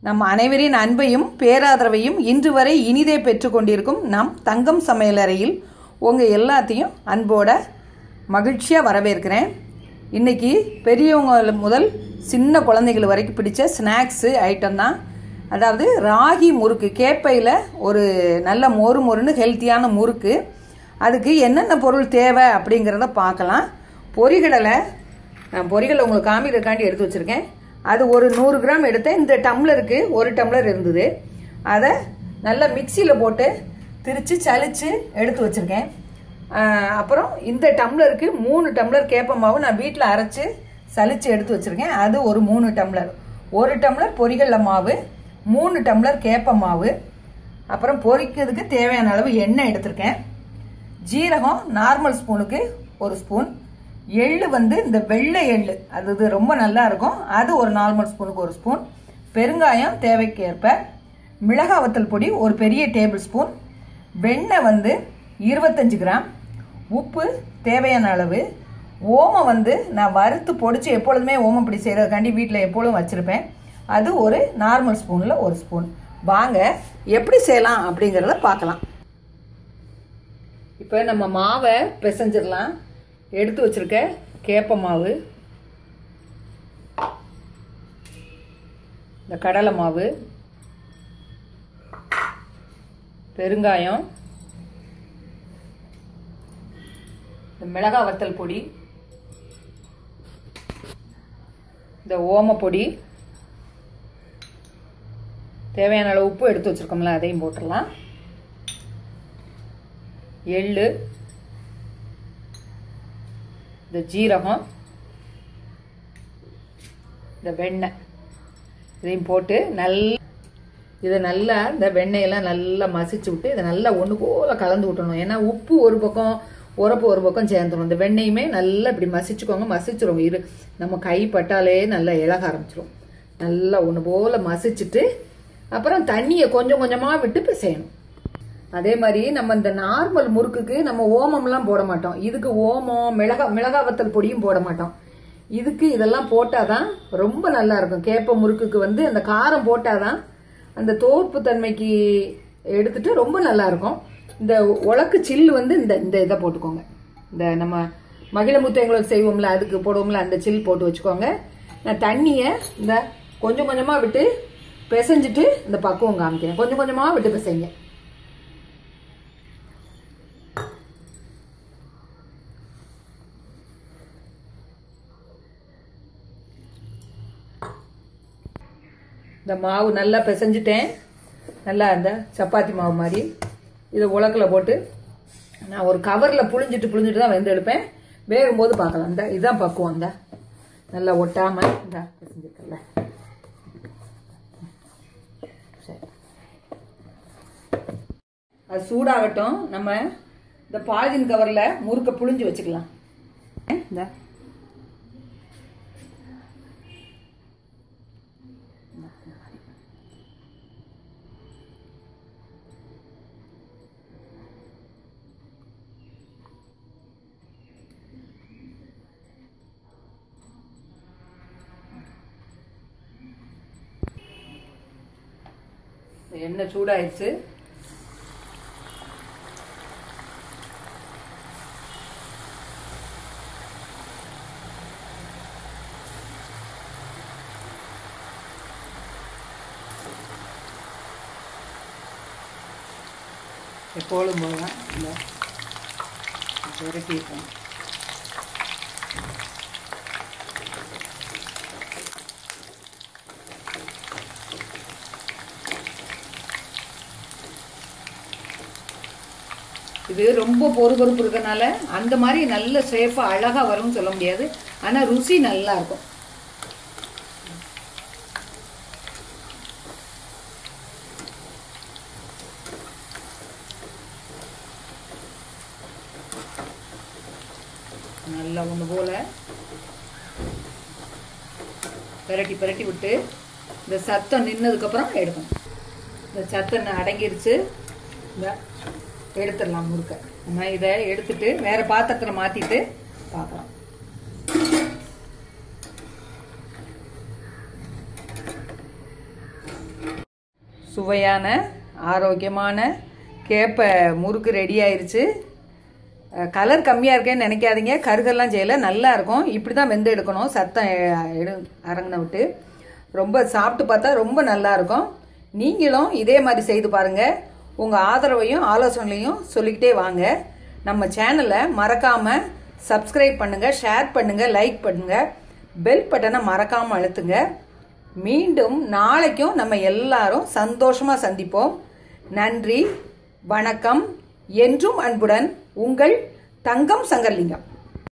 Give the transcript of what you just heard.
நம் அனைவரின் அன்பையும் பேராதரவையும் இன்று வரை இனிதே பெற்றுக்கொண்டிருக்கும் நம் தங்கம் சமையலறையில் உங்கள் எல்லாத்தையும் அன்போட மகிழ்ச்சியாக வரவேற்கிறேன் இன்னைக்கு பெரியவங்க முதல் சின்ன குழந்தைகள் வரைக்கும் பிடிச்ச ஸ்நாக்ஸு ஐட்டம் தான் அதாவது ராகி முறுக்கு கேப்பையில் ஒரு நல்ல மொறு மொறுன்னு ஹெல்த்தியான முறுக்கு அதுக்கு என்னென்ன பொருள் தேவை அப்படிங்கிறத பார்க்கலாம் பொரிகடலை நான் பொரிகளை உங்களுக்கு காமிக்கிறதுக்காண்டி எடுத்து வச்சுருக்கேன் அது ஒரு நூறு கிராம் எடுத்தேன் இந்த டம்ளருக்கு ஒரு டம்ளர் இருந்தது அதை நல்லா மிக்சியில் போட்டு திரித்து சலித்து எடுத்து வச்சுருக்கேன் அப்புறம் இந்த டம்ளருக்கு மூணு டம்ளர் கேப்ப மாவு நான் வீட்டில் அரைச்சி சலித்து எடுத்து வச்சுருக்கேன் அது ஒரு மூணு டம்ளர் ஒரு டம்ளர் பொரிகடல மாவு மூணு டம்ளர் கேப்ப மாவு அப்புறம் பொரிக்கிறதுக்கு தேவையான அளவு எண்ணெய் எடுத்திருக்கேன் ஜீரகம் நார்மல் ஸ்பூனுக்கு ஒரு ஸ்பூன் எள்ளு வந்து இந்த வெள்ளை எள்ளு அது இது ரொம்ப நல்லா இருக்கும் அது ஒரு நார்மல் ஸ்பூனுக்கு ஒரு ஸ்பூன் பெருங்காயம் தேவைக்கேற்ப மிளகாய் வத்தல் பொடி ஒரு பெரிய டேபிள் ஸ்பூன் வெண்ணெய் வந்து இருபத்தஞ்சு கிராம் உப்பு தேவையான அளவு ஓமம் வந்து நான் வறுத்து பொடிச்சு எப்பொழுதுமே ஓமம் பிடி செய்கிறதுக்காண்டி வீட்டில் எப்பொழுதும் வச்சுருப்பேன் அது ஒரு நார்மல் ஸ்பூனில் ஒரு ஸ்பூன் வாங்க எப்படி செய்யலாம் அப்படிங்கிறத பார்க்கலாம் இப்போ நம்ம மாவை பிசைஞ்சிடலாம் எடுத்து வச்சிருக்க கேப்ப மாவு இந்த கடலை மாவு பெருங்காயம் இந்த மிளகாய் வத்தல் பொடி இந்த ஓம பொடி தேவையான அளவு உப்பு எடுத்து வச்சிருக்கோம்ல அதையும் போட்டுடலாம் எள்ளு இந்த ஜீரகம் இந்த வெண்ணெய் இதையும் போட்டு நல்ல இதை நல்லா இந்த வெண்ணெயெல்லாம் நல்லா மசிச்சு விட்டு இதை நல்லா ஒன்று போல கலந்து விட்டணும் ஏன்னா உப்பு ஒரு பக்கம் உரப்பு ஒரு பக்கம் சேர்ந்துடும் இந்த வெண்ணெயுமே நல்லா இப்படி மசிச்சுக்கோங்க மசிச்சிரும் இரு நம்ம கை பட்டாலே நல்லா இழக ஆரம்பிச்சிரும் நல்லா ஒன்று போல மசிச்சுட்டு அப்புறம் தண்ணியை கொஞ்சம் கொஞ்சமாக விட்டு பிசையணும் அதே மாதிரி நம்ம இந்த நார்மல் முறுக்குக்கு நம்ம ஓமம்லாம் போட மாட்டோம் இதுக்கு ஓமம் மிளகா மிளகா வத்தல் பொடியும் போட மாட்டோம் இதுக்கு இதெல்லாம் போட்டாதான் ரொம்ப நல்லா இருக்கும் கேப்ப முறுக்குக்கு வந்து அந்த காரம் போட்டாதான் அந்த தோற்பு தன்மைக்கு எடுத்துட்டு ரொம்ப நல்லா இருக்கும் இந்த உலக்கு சில்லு வந்து இந்த இந்த இதை போட்டுக்கோங்க இந்த நம்ம மகிழ முத்தைங்களுக்கு செய்வோம்ல அதுக்கு போடுவோம்ல அந்த சில் போட்டு வச்சுக்கோங்க நான் தண்ணியை இந்த கொஞ்சம் கொஞ்சமாக விட்டு பிசைஞ்சிட்டு இந்த பக்குவம் காமிக்கிறேன் கொஞ்சம் கொஞ்சமாக விட்டு பிசைங்க இந்த மாவு நல்லா பிசைஞ்சிட்டேன் நல்லா இந்த சப்பாத்தி மாவு மாதிரி இதை உலக்கில் போட்டு நான் ஒரு கவரில் புழிஞ்சிட்டு புழிஞ்சிட்டு தான் வெந்து எடுப்பேன் வேகும்போது பார்க்கலாம் இந்த இதுதான் பக்குவம் இந்த நல்லா ஒட்டாமல் இந்த பிசைஞ்சிருக்கல சரி அது சூடாகட்டும் நம்ம இந்த பாலிதீன் கவரில் முறுக்க புழிஞ்சு வச்சுக்கலாம் இந்த எண்ணெய் சூடாயிடுச்சு எப்போதும் போகலாம் இல்லை விரட்டியிருக்கோம் இது ரொம்ப பொறுபொறுப்பு இருக்கனால அந்த மாதிரி நல்ல சேஃபாக அழகாக வரும்னு சொல்ல முடியாது ஆனால் ருசி நல்லா இருக்கும் நல்லா ஒன்று போல பிரட்டி பிரட்டி விட்டு இந்த சத்தம் நின்னதுக்கப்புறம் எடுக்கணும் இந்த சத்தம் அடங்கிருச்சு இந்த எடுத்துடலாம் முறுக்க நம்ம இதை எடுத்துட்டு வேற பாத்திரத்தில் மாற்றிட்டு பார்க்கலாம் சுவையான ஆரோக்கியமான கேப்பை முறுக்கு ரெடி ஆயிருச்சு கலர் கம்மியாக இருக்கேன்னு நினைக்காதீங்க கருகெல்லாம் செய்யலை நல்லா இருக்கும் இப்படி தான் வெந்து எடுக்கணும் சத்தம் எ- எடு அரங்கின விட்டு ரொம்ப சாப்பிட்டு பார்த்தா ரொம்ப நல்லா இருக்கும் நீங்களும் இதே மாதிரி செய்து பாருங்கள் உங்கள் ஆதரவையும் ஆலோசனைகளையும் சொல்லிக்கிட்டே வாங்க நம்ம சேனலை மறக்காமல் சப்ஸ்கிரைப் பண்ணுங்கள் ஷேர் பண்ணுங்கள் லைக் பண்ணுங்கள் பெல் பட்டனை மறக்காமல் அழுத்துங்க மீண்டும் நாளைக்கும் நம்ம எல்லாரும் சந்தோஷமாக சந்திப்போம் நன்றி வணக்கம் என்றும் அன்புடன் உங்கள் தங்கம் சங்கர்லிங்கம்